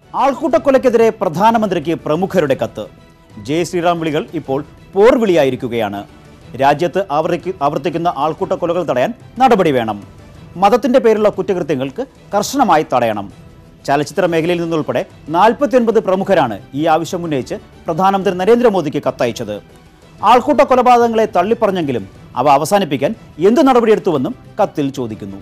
ആൾക്കൂട്ടക്കൊലയ്ക്കെതിരെ പ്രധാനമന്ത്രിക്ക് പ്രമുഖരുടെ കത്ത് ജയ് ശ്രീറാം വിളികൾ ഇപ്പോൾ പോർവിളിയായിരിക്കുകയാണ് രാജ്യത്ത് ആവർത്തിക്കു ആവർത്തിക്കുന്ന ആൾക്കൂട്ടക്കൊലകൾ തടയാൻ നടപടി വേണം മതത്തിന്റെ പേരിലുള്ള കുറ്റകൃത്യങ്ങൾക്ക് കർശനമായി തടയണം ചലച്ചിത്ര മേഖലയിൽ നിന്നുൾപ്പെടെ നാൽപ്പത്തിയൊൻപത് പ്രമുഖരാണ് ഈ ആവശ്യം ഉന്നയിച്ച് പ്രധാനമന്ത്രി നരേന്ദ്രമോദിക്ക് കത്തയച്ചത് ആൾക്കൂട്ട കൊലപാതകങ്ങളെ തള്ളിപ്പറഞ്ഞെങ്കിലും അവ അവസാനിപ്പിക്കാൻ എന്ത് നടപടിയെടുത്തുവെന്നും കത്തിൽ ചോദിക്കുന്നു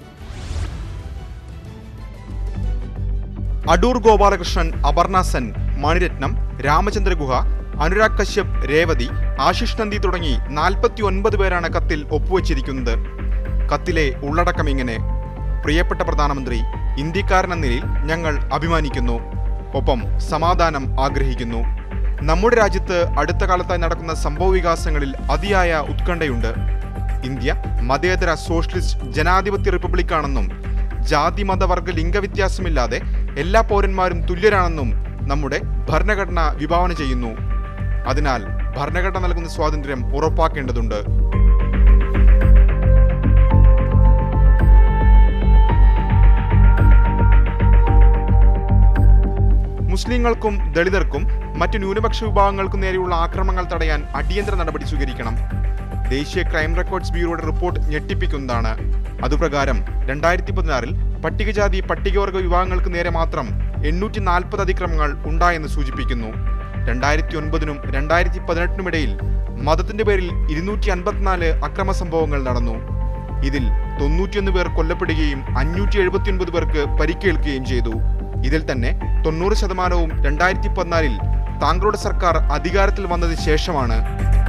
അടൂർ ഗോപാലകൃഷ്ണൻ അപർണ സെൻ മണിരത്നം രാമചന്ദ്ര ഗുഹ അനുരാഗ് കശ്യപ് രേവതി ആശിഷ് നന്ദി തുടങ്ങി നാൽപ്പത്തി ഒൻപത് പേരാണ് കത്തിൽ ഒപ്പുവച്ചിരിക്കുന്നത് കത്തിലെ ഉള്ളടക്കം ഇങ്ങനെ പ്രിയപ്പെട്ട പ്രധാനമന്ത്രി ഇന്ത്യക്കാരനെന്ന നിലയിൽ ഞങ്ങൾ അഭിമാനിക്കുന്നു ഒപ്പം സമാധാനം ആഗ്രഹിക്കുന്നു നമ്മുടെ രാജ്യത്ത് അടുത്ത കാലത്തായി നടക്കുന്ന സംഭവ വികാസങ്ങളിൽ അതിയായ ഉത്കണ്ഠയുണ്ട് ഇന്ത്യ മതേതര സോഷ്യലിസ്റ്റ് ജനാധിപത്യ റിപ്പബ്ലിക്കാണെന്നും ജാതി മതവർഗ ലിംഗവ്യത്യാസമില്ലാതെ എല്ലാ പൗരന്മാരും തുല്യരാണെന്നും നമ്മുടെ ഭരണഘടന വിഭാവന ചെയ്യുന്നു അതിനാൽ ഭരണഘടന നൽകുന്ന സ്വാതന്ത്ര്യം ഉറപ്പാക്കേണ്ടതുണ്ട് മുസ്ലിങ്ങൾക്കും ദളിതർക്കും മറ്റു ന്യൂനപക്ഷ വിഭാഗങ്ങൾക്കും നേരെയുള്ള ആക്രമണങ്ങൾ തടയാൻ അടിയന്തര നടപടി സ്വീകരിക്കണം ദേശീയ ക്രൈം റെക്കോർഡ്സ് ബ്യൂറോയുടെ റിപ്പോർട്ട് ഞെട്ടിപ്പിക്കുന്നതാണ് അതുപ്രകാരം രണ്ടായിരത്തി പതിനാറിൽ പട്ടികജാതി പട്ടികവർഗ വിഭാഗങ്ങൾക്ക് നേരെ മാത്രം എണ്ണൂറ്റി നാൽപ്പത് അതിക്രമങ്ങൾ ഉണ്ടായെന്ന് സൂചിപ്പിക്കുന്നു രണ്ടായിരത്തി ഒൻപതിനും രണ്ടായിരത്തി പതിനെട്ടിനുമിടയിൽ മതത്തിന്റെ പേരിൽ ഇരുന്നൂറ്റി അൻപത്തിനാല് അക്രമ സംഭവങ്ങൾ നടന്നു ഇതിൽ തൊണ്ണൂറ്റിയൊന്ന് പേർ കൊല്ലപ്പെടുകയും അഞ്ഞൂറ്റി എഴുപത്തിയൊൻപത് പേർക്ക് പരിക്കേൽക്കുകയും ചെയ്തു ഇതിൽ തന്നെ തൊണ്ണൂറ് ശതമാനവും രണ്ടായിരത്തി പതിനാലിൽ താങ്കളുടെ സർക്കാർ അധികാരത്തിൽ വന്നതിന് ശേഷമാണ്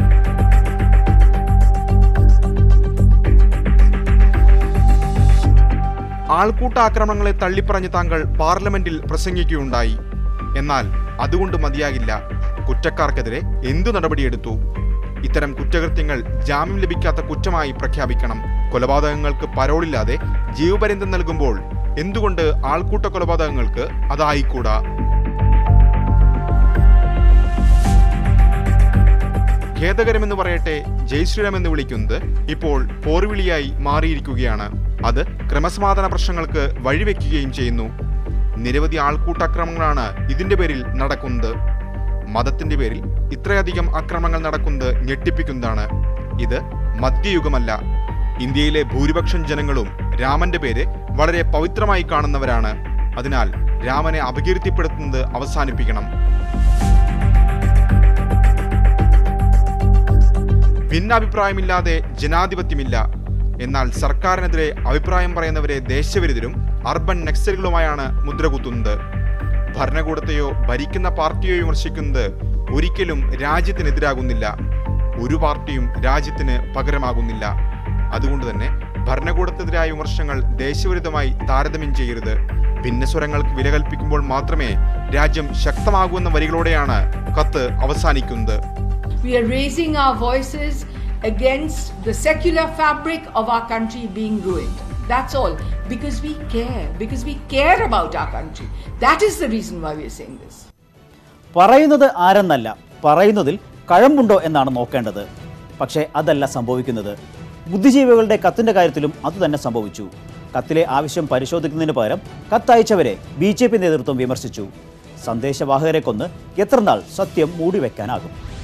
ആൾക്കൂട്ട ആക്രമണങ്ങളെ തള്ളിപ്പറഞ്ഞ് താങ്കൾ പാർലമെന്റിൽ പ്രസംഗിക്കുകയുണ്ടായി എന്നാൽ അതുകൊണ്ട് മതിയാകില്ല കുറ്റക്കാർക്കെതിരെ എന്തു നടപടിയെടുത്തു ഇത്തരം കുറ്റകൃത്യങ്ങൾ ജാമ്യം ലഭിക്കാത്ത കുറ്റമായി പ്രഖ്യാപിക്കണം കൊലപാതകങ്ങൾക്ക് പരോളില്ലാതെ ജീവപര്യന്തം നൽകുമ്പോൾ എന്തുകൊണ്ട് ആൾക്കൂട്ട കൊലപാതകങ്ങൾക്ക് അതായിക്കൂടാ ഖേദകരമെന്ന് പറയട്ടെ ജയ് ശ്രീറാം എന്ന് വിളിക്കുന്നത് ഇപ്പോൾ പോർവിളിയായി മാറിയിരിക്കുകയാണ് അത് ക്രമസമാധാന പ്രശ്നങ്ങൾക്ക് വഴിവെക്കുകയും ചെയ്യുന്നു നിരവധി ആൾക്കൂട്ടക്രമങ്ങളാണ് ഇതിന്റെ പേരിൽ നടക്കുന്നത് മതത്തിന്റെ പേരിൽ ഇത്രയധികം അക്രമങ്ങൾ നടക്കുന്നത് ഞെട്ടിപ്പിക്കുന്നതാണ് ഇത് മധ്യയുഗമല്ല ഇന്ത്യയിലെ ഭൂരിപക്ഷം ജനങ്ങളും രാമന്റെ പേര് വളരെ പവിത്രമായി കാണുന്നവരാണ് അതിനാൽ രാമനെ അപകീർത്തിപ്പെടുത്തുന്നത് അവസാനിപ്പിക്കണം ഭിന്നാഭിപ്രായമില്ലാതെ ജനാധിപത്യമില്ല എന്നാൽ സർക്കാരിനെതിരെ അഭിപ്രായം പറയുന്നവരെ ദേശവിരുദ്ധരും അർബൻ നക്സലുകളുമായാണ് മുദ്രകുത്തുന്നത് ഭരണകൂടത്തെയോ ഭരിക്കുന്ന പാർട്ടിയോ വിമർശിക്കുന്നത് ഒരിക്കലും രാജ്യത്തിനെതിരാകുന്നില്ല ഒരു പാർട്ടിയും രാജ്യത്തിന് പകരമാകുന്നില്ല അതുകൊണ്ട് തന്നെ ഭരണകൂടത്തിനെതിരായ വിമർശനങ്ങൾ ദേശവിരുദ്ധമായി താരതമ്യം ചെയ്യരുത് ഭിന്നസ്വരങ്ങൾക്ക് വില കൽപ്പിക്കുമ്പോൾ മാത്രമേ രാജ്യം ശക്തമാകുമെന്ന വരികളോടെയാണ് കത്ത് അവസാനിക്കുന്നത് We are raising our voices against the secular fabric of our country being ruined. That's all. Because we care. Because we care about our country. That is the reason why we are saying this. പറയുന്നത് ആരെന്നല്ല പറയുന്നതിൽ കഴമ്പുണ്ടോ എന്നാണ് നോക്കേണ്ടത് പക്ഷേ അതല്ല സംഭവിക്കുന്നത് ബുദ്ധിജീവികളുടെ കത്തിന്റെ കാര്യത്തിലും അതുതന്നെ സംഭവിച്ചു കത്തിലെ ആവശ്യം പരിശോധിക്കുന്നതിന് പകരം കത്തയച്ചവരെ ബി ജെ പി നേതൃത്വം വിമർശിച്ചു സന്ദേശവാഹകരെ കൊന്ന് എത്ര നാൾ സത്യം മൂടിവെക്കാനാകും